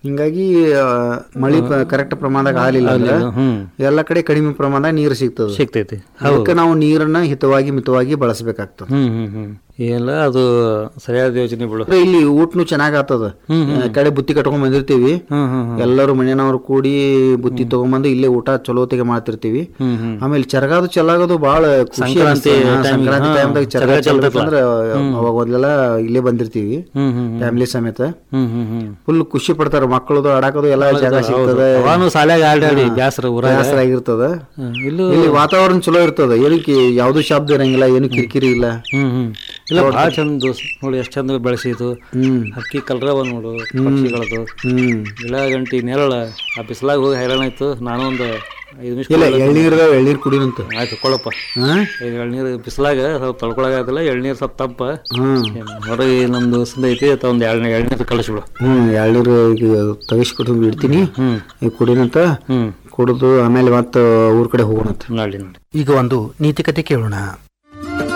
ಹಿಂಗಾಗಿ ಆ, ಮಳಿ ಕರೆಕ್ಟ್ ಪ್ರಮಾಣದಾಗ ಆಗಲಿಲ್ಲ ಅಂದ್ರೆ ಹ್ಮ್ ಎಲ್ಲ ಕಡೆ ಕಡಿಮೆ ಪ್ರಮಾಣದಾಗ ನೀರು ಸಿಗ್ತದೆ ಸಿಗ್ತೈತಿ ಅದಕ್ಕೆ ನಾವು ನೀರನ್ನ ಹಿತವಾಗಿ ಮಿತವಾಗಿ ಬಳಸಬೇಕಾಗ್ತದೆ ಹ್ಮ್ ಹ್ಮ್ ಹ್ಮ್ ಎಲ್ಲ ಅದು ಸರಿಯಾದ ಯೋಜನೆ ಬಿಡು ಅಂದ್ರೆ ಇಲ್ಲಿ ಊಟನು ಚೆನ್ನಾಗ್ ಆಗ್ತದ ಆ ಕಡೆ ಬುತ್ತಿ ಕಟ್ಕೊಂಡ್ ಬಂದಿರ್ತೀವಿ ಹ್ಮ್ ಹ್ಮ್ ಎಲ್ಲರೂ ಮನೆಯವರು ಕೂಡಿ ಬುತ್ತಿ ತಗೊಂಬಂದು ಇಲ್ಲೇ ಊಟ ಚಲೋತೆಗೆ ಮಾಡ್ತಿರ್ತೀವಿ ಹ್ಮ್ ಹ್ಮ್ ಆಮೇಲೆ ಚರಗಾದು ಚೆಲ್ಲಾಗೋದು ಬಹಳ ಖುಷಿ ಸಂಕ್ರಾಂತಿ ಅನ್ಸ್ತದೆ. ಹಾ, time ಸಂಕ್ರಾಂತಿ ಹಾ, ಟೈಮ್ದಾಗ ಚರಗ ಚರಗ ಚೆಲ್ಬೇಕಂದ್ರ ಅವಾಗ ಮೊದಲೆಲ್ಲ ಇಲ್ಲೇ ಬಂದಿರ್ತೀವಿ ಹ್ಮ್ ಹ್ಮ್ ಫ್ಯಾಮಿಲಿ ಸಮೇತ ಹ್ಮ್ ಹ್ಮ್ ಹ್ಮ್ ಫುಲ್ ಖುಷಿ ಪಡ್ತಾರ ಮಕ್ಕಳದು ಆಡಾಕೋದು ಎಲ್ಲ ಜಾಗ ಸಿಗ್ತದೆ ಅವಾನು ಶಾಲ್ಯಾಗ ಆಲ್ರೆಡಿ ಬ್ಯಾಸರ ಊರಾಗ ಬೇಸರ ಆಗಿರ್ತದ ಹ್ಮ್, ಇಲ್ಲೂ ಇಲ್ಲಿ ವಾತಾವರಣ ಚಲೋ ಇರ್ತದ ಏನಕ್ಕೆ ಯಾವ್ದು ಶಬ್ದ ಇರಂಗಿಲ್ಲ ಏನು ಕಿರಿಕಿರಿ ಇಲ್ಲ ಹ್ಮ್ ಹ್ಮ್ ಇಲ್ಲ ಭಾಳ ಚಂದ ದೋಸ್ತ್ ನೋಡಿ ಎಷ್ಟು ಚಂದ ಬೆಳೆಸಿತು ಹ್ಮ್ ಹಕ್ಕಿ ಕಲ್ರವ ನೋಡು ಪಕ್ಷಿಗಳದು ಹ್ಮ್ ಗಿಡ ಗಂಟಿ ನೆರಳ ಆ ಬಿಸಿಲಾಗ ಹೋಗಿ ಹೈರಾಣ ಆಯ್ತು ನಾನು ಒಂದು ಐದು ನಿಮಿಷ ಇಲ್ಲ ಎಳ್ನೀರ್ದ ಎಳ್ನೀರ್ ಕುಡಿನಂತ ಆಯ್ತು ಕೊಳ್ಳಪ್ಪ ಹಾ ಈಗ ಎಳ್ನೀರು ಬಿಸಿಲಾಗ ಸ್ವಲ್ಪ ತೊಳ್ಕೊಳಗಾಗಲ್ಲ ಎಳ್ನೀರು ಸ್ವಲ್ಪ ತಂಪ ಹ್ಮ್ ಹೊರಗೆ ನಮ್ದು ದೋಸ್ತಂದ ಐತಿ ಅತ್ತ ಒಂದು ಎಳ್ನೀರು ಎಳ್ನೀರು ಕಳಿಸ್ಬಿಡು ಹ್ಮ್ ಎಳ್ನೀರು ಈಗ ತೆಗಿಸ್ಕೊಟ್ಟು ಇಡ್ತೀನಿ ಹ್ಮ್ ಈಗ ಕುಡಿನಂತ ಹ್ಮ್ ಕುಡಿದು ಆಮೇಲೆ ಮತ್ತೆ ಊರ್ ಕಡೆ ಹೋಗೋಣಂತ ನೋಡಿ ನೋಡಿ ಈಗ ಒಂದು ನೀತಿಕತೆ ಕೇಳೋಣ